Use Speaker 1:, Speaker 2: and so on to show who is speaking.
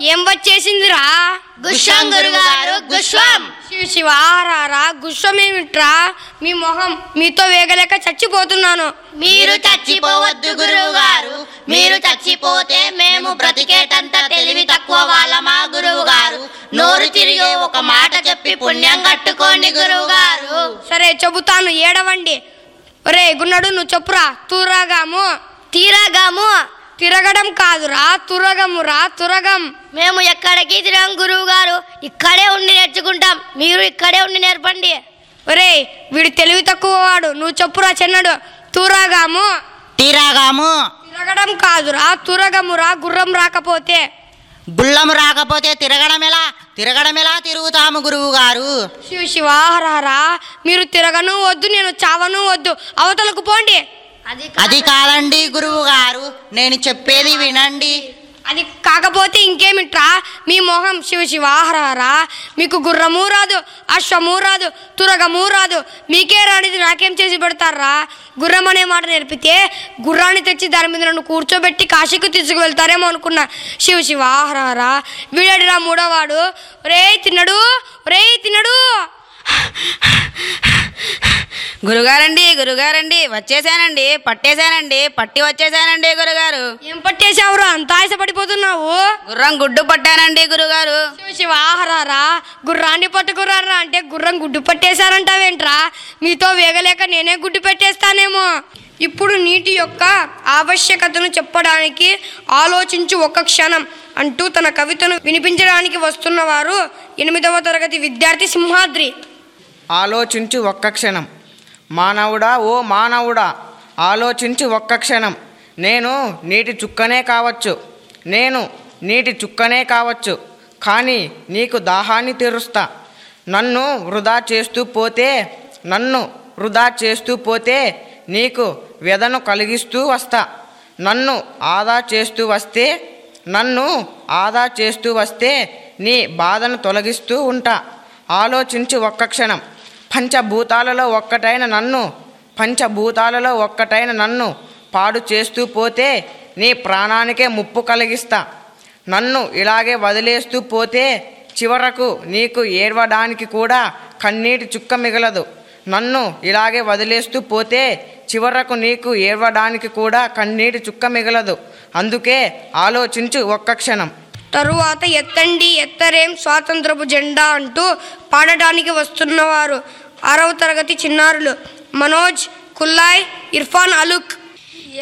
Speaker 1: ఏం వచ్చేసిందిరా
Speaker 2: గుష్వం గురుగారు గుష్వం
Speaker 1: శివ శివ రారా గుస్సమేమిట్రా మీ మొహం మీతో వేగలేక చచ్చిపోతున్నాను
Speaker 2: మీరు చచ్చిపోవద్దు గురువు గారు మీరు చచ్చిపోతే మేము బ్రతికేటంత తెలివి తక్కువ వాళ్ళమా గురువు గారు నోరు తిరిగి ఒక మాట చెప్పి పుణ్యం కట్టుకోండి గురువు గారు
Speaker 1: సరే చెబుతాను ఏడవండి ఒరే గున్నడు నువ్వు చెప్పురా తురగము
Speaker 2: తీరగాము
Speaker 1: తిరగడం కాదురా తురగమురా తురగం
Speaker 2: మేము ఎక్కడికి తిరగం గురువు గారు ఇక్కడే ఉండి నేర్చుకుంటాం మీరు ఇక్కడే ఉండి నేర్పండి
Speaker 1: ఒరే వీడు తెలివి తక్కువ వాడు నువ్వు చెప్పురా చిన్నడు తురగము
Speaker 3: తిరగము
Speaker 1: తిరగడం కాదురా తురగమురా గుర్రం రాకపోతే
Speaker 3: గుళ్ళము రాకపోతే తిరగడం ఎలా తిరగడం ఎలా తిరుగుతాము గురువు గారు
Speaker 1: శివ శివ హరహరా మీరు తిరగను వద్దు నేను చావను వద్దు అవతలకు పోండి
Speaker 2: అది
Speaker 3: అది కాదండి గురువు గారు నేను చెప్పేది వినండి
Speaker 1: అది కాకపోతే ఇంకేమిట్రా మీ మొహం శివ శివ హరహరా మీకు గుర్రము రాదు అశ్వము రాదు తురగము రాదు మీకే రానిది నాకేం చేసి పెడతారా గుర్రం అనే మాట నేర్పితే గుర్రాన్ని తెచ్చి దాని మీద నన్ను కూర్చోబెట్టి కాశీకి తీసుకువెళ్తారేమో అనుకున్నా శివ శివ హరహరా వీడడిరా మూడోవాడు రే తిన్నడు రే తిన్నడు
Speaker 4: గురుగారండి గురుగారండి వచ్చేసానండి పట్టేశానండి పట్టి వచ్చేసానండి గురుగారు
Speaker 1: ఏం పట్టేశావురా అంత ఆశపడిపోతున్నావు
Speaker 4: గుర్రం గుడ్డు పట్టానండి గురుగారు
Speaker 1: శివ శివ ఆహారారా గుర్రాన్ని పట్టుకురారా అంటే గుర్రం గుడ్డు పట్టేశారంటావేంట్రా మీతో వేగలేక నేనే గుడ్డు పెట్టేస్తానేమో ఇప్పుడు నీటి యొక్క ఆవశ్యకతను చెప్పడానికి ఆలోచించు ఒక క్షణం అంటూ తన కవితను వినిపించడానికి వస్తున్నవారు ఎనిమిదవ తరగతి విద్యార్థి సింహాద్రి
Speaker 5: ఆలోచించు ఒక్క క్షణం మానవుడా ఓ మానవుడా ఆలోచించు ఒక్క క్షణం నేను నీటి చుక్కనే కావచ్చు నేను నీటి చుక్కనే కావచ్చు కానీ నీకు దాహాన్ని తీరుస్తా నన్ను వృధా చేస్తూ పోతే నన్ను వృధా చేస్తూ పోతే నీకు వ్యధను కలిగిస్తూ వస్తా నన్ను ఆదా చేస్తూ వస్తే నన్ను ఆదా చేస్తూ వస్తే నీ బాధను తొలగిస్తూ ఉంటా ఆలోచించు ఒక్క క్షణం పంచభూతాలలో ఒక్కటైన నన్ను పంచభూతాలలో ఒక్కటైన నన్ను పాడు చేస్తూ పోతే నీ ప్రాణానికే ముప్పు కలిగిస్తా నన్ను ఇలాగే వదిలేస్తూ పోతే చివరకు నీకు ఏడవడానికి కూడా కన్నీటి చుక్క మిగలదు నన్ను ఇలాగే వదిలేస్తూ పోతే చివరకు నీకు ఏడవడానికి కూడా కన్నీటి చుక్క మిగలదు అందుకే ఆలోచించు ఒక్క క్షణం
Speaker 1: తరువాత ఎత్తండి ఎత్తరేం స్వాతంత్రపు జెండా అంటూ పాడటానికి వస్తున్నవారు ఆరవ తరగతి చిన్నారులు మనోజ్ కుల్లాయ్ ఇర్ఫాన్ అలుక్